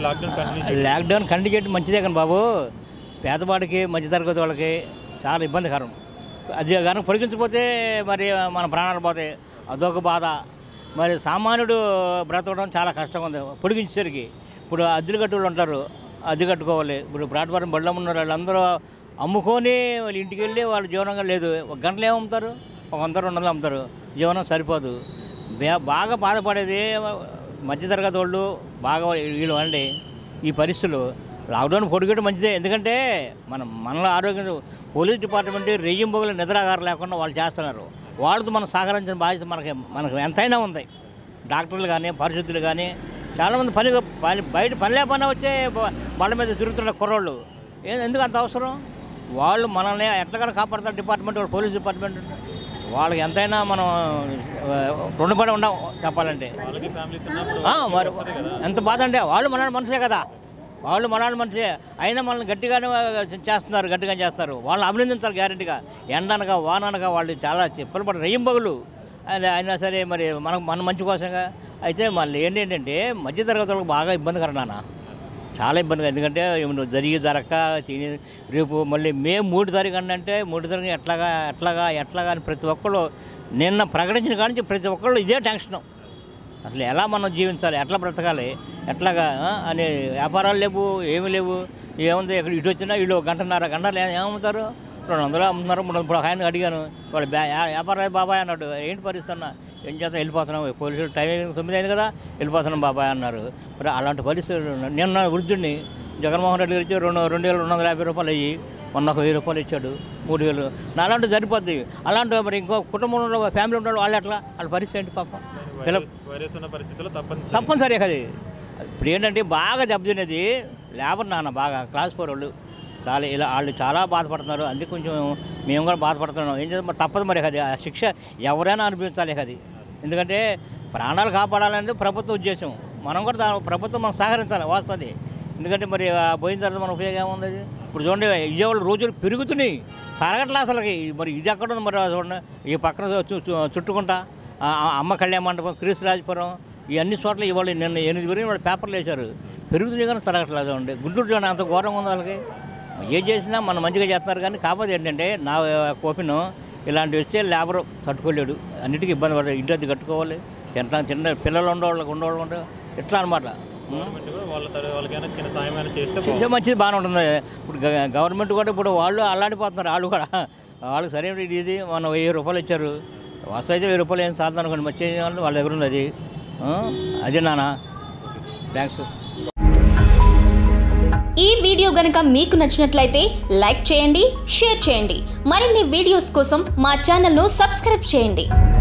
Lockdown continue lockdown continue చేయడం మంచిదే కానీ బాబు పేదవాడికి మధ్యతరగతి వాళ్ళకి చాలా ఇబ్బందికరం అది కనుక పొడిగించకపోతే మరి మన ప్రాణాలు పోతాయి అదొక బాధ మరి సామాన్యుడు బ్రతకడం చాలా కష్టంగా ఉంది పొడిగించేసరికి ఇప్పుడు అద్దెలు కట్టులు ఉంటారు అద్దె కట్టుకోవాలి ఇప్పుడు ప్లాట్ఫారం బళ్ళం ఉన్న వాళ్ళందరూ అమ్ముకొని వాళ్ళ ఇంటికి వెళ్ళి వాళ్ళ జీవనంగా లేదు ఒక గంటలు ఏమమ్ముతారు ఒక వంద రెండు వందలు అమ్ముతారు జీవనం సరిపోదు బే- బాగా బాధపడేది మధ్యతరగతి వాళ్ళు బాగా వీళ్ళు అండి ఈ పరిస్థితులు లాక్డౌన్ పొడిగడం మంచిదే ఎందుకంటే మనం మనలో ఆరోగ్యం పోలీస్ డిపార్ట్మెంట్ రెయ్యింబొగులు నిద్రాగారం లేకుండా వాళ్ళు చేస్తున్నారు వాళ్ళతో మనం సహకరించిన బాధ్యత మనకి మనకు ఎంతైనా ఉంది డాక్టర్లు కానీ పరిశుద్ధులు కానీ చాలామంది పని పని బయట పని లేకుండా వచ్చే బ- వాళ్ళ మీద తిరుగుతున్న కుర్రోళ్ళు ఏ- ఎందుకు అంత అవసరం వాళ్ళు మనల్ని ఎట్లగానో కాపాడుతారు డిపార్ట్మెంట్ వాళ్ళు పోలీస్ డిపార్ట్మెంట్ వాళ్ళకి ఎంతైనా మనం ఆ, రుణపడి ఉండం చెప్పాలంటే వాళ్ళకి ఫ్యామిలీస్ ఉన్నప్పుడు ఆ, మరి ఎంత బాధ అంటే వాళ్ళు మనల్ని మనుషులే కదా వాళ్ళు మనల్ని మనిషే అయినా మనల్ని గట్టిగానే చేస్తున్నారు గట్టిగా చేస్తారు వాళ్ళని అభినందించాలి గ్యారెంటీగా ఎండనగా వాననగా వాళ్ళు చాలా చెప్పలు పడి రెయ్యంబగులు ఆయన- అయినా సరే మరి మనకు మన మంచి కోసంగా అయితే మళ్ళీ ఏంటంటే మధ్యతరగతి వాళ్ళకి బాగా ఇబ్బందికరం నాన్న చాలా ఇబ్బందిగా ఎందుకంటే ఏమన్నా జరిగి జరగక తిని రేపు మళ్ళీ మే మూడు తారీఖు అంటే మూడు తారీఖు ఎట్లాగా ఎట్లాగా ఎట్లాగా అని ప్రతి ఒక్కళ్ళు నిన్న ప్రకటించిన కాడి నుంచి ప్రతి ఒక్కళ్ళు ఇదే టెన్షను అసలు ఎలా మనం జీవించాలి ఎట్లా బ్రతకాలి ఎట్లాగా ఆ, అనే వ్యాపారాలు లేవు ఏమీ లేవు ఏముంది ఇక్కడ ఇటు వచ్చినా వీళ్ళు ఒక గంటన్నర గంటలు ఏ- ఏమమ్ముతారు రెండు వందలు అమ్ముతున్నారు మూడు వందలు ఇప్పుడు ఒక ఆయన అడిగాను వాళ్ళు బ్యా యా- వ్యాపారం బాబాయ్ అన్నాడు ఏంటి పరిస్థితి అన్న ఏం చేద్దాం వెళ్ళిపోతున్నాం పోలీసులు టైం అయింది, తొమ్మిది అయింది కదా వెళ్ళిపోతున్నాం బాబాయ్ అన్నారు మరి అలాంటి పరిస్థితులు ఉన్నాయి. నిన్న వృద్ధుడిని జగన్మోహన్ రెడ్డి గారు ఇచ్చి రెండు రెండు వేల రెండు వందల యాభై రూపాయలు అయ్యి మొన్న ఒక వెయ్యి రూపాయలు ఇచ్చాడు మూడు వేలు నా అలాంటి సరిపోద్ది అలాంటి మరి ఇంకో కుటుంబంలో ఫ్యామిలీ ఉంటాడు వాళ్ళు ఎట్లా వాళ్ళ పరిస్థితి ఏంటి పాపం పిల్ల వైరస్ ఉన్న పరిస్థితుల్లో తప్పనిసరి తప్పనిసరి అది ఇప్పుడు ఏంటంటే బాగా దెబ్బతినేది లేబర్ నాన్న బాగా క్లాస్ ఫోర్ వాళ్ళు చాలా ఇలా వాళ్ళు చాలా బాధపడుతున్నారు అందుకే కొంచెం మేము కూడా బాధపడుతున్నాం ఏం చేద్దాం మరి తప్పదు మరి అది ఆ శిక్ష ఎవరైనా అనిపించాలి అది ఎందుకంటే ప్రాణాలు కాపాడాలనేది ప్రభుత్వ ఉద్దేశం మనం కూడా దా- ప్రభుత్వం మనం సహకరించాలి వాస్తది ఎందుకంటే మరి ఆ పోయిన తర్వాత మన ఉపయోగం ఏముంది అది? ఇప్పుడు చూడండి విజయవాడ రోజులు పెరుగుతున్నాయి తరగట్లే అసలుకి మరి ఇది ఎక్కడ ఉంది మరి చూడండి ఈ పక్కన చు- చు- చుట్టుకుంటా ఆ, ఆ అమ్మ కళ్యాణ మండపం క్రీస్తు రాజపురం ఈ అన్ని చోట్ల ఇవాళ నిన్న ఎనిమిది వరకు వాళ్ళు పేపర్లు వేశారు పెరుగుతున్నాయి కానీ తరగట్లేదు అండి గుంటూరు చూడండి అంత ఘోరంగా ఉంది వాళ్ళకి ఏం చేసినా మనం మంచిగా చేస్తున్నారు కానీ కాకపోతే ఏంటంటే నా కోపిను ఇలాంటివి వస్తే లేబర్ తట్టుకోలేడు అన్నిటికీ ఇబ్బంది పడదు ఇంటి అద్దె కట్టుకోవాలి తింటా తిన్న పిల్లలు ఉండేవాళ్ళకి ఉండేవాళ్ళు ఉండే ఇట్లా అనమాట గవర్నమెంట్ కూడా వాళ్ళ తర- వాళ్ళకైనా చిన్న సాయం అయినా చేస్తే చేసే మంచిది బాగానే ఉంటుంది ఇప్పుడు గ- గవర్నమెంట్ కూడా ఇప్పుడు వాళ్ళు అల్లాడిపోతున్నారు వాళ్ళు కూడా వాళ్ళకి సరైన ఇది ఇది మన వెయ్యి రూపాయలు ఇచ్చారు వస్తు అయితే వెయ్యి రూపాయలు ఏం సాధన అనుకోండి మంచి వాళ్ళు వాళ్ళ దగ్గర ఉంది అది ఆ, అది నాన్న థ్యాంక్స్ ఈ వీడియో గనుక మీకు నచ్చినట్లయితే లైక్ చేయండి షేర్ చేయండి మరిన్ని వీడియోస్ కోసం మా ఛానల్ను సబ్స్క్రైబ్ చేయండి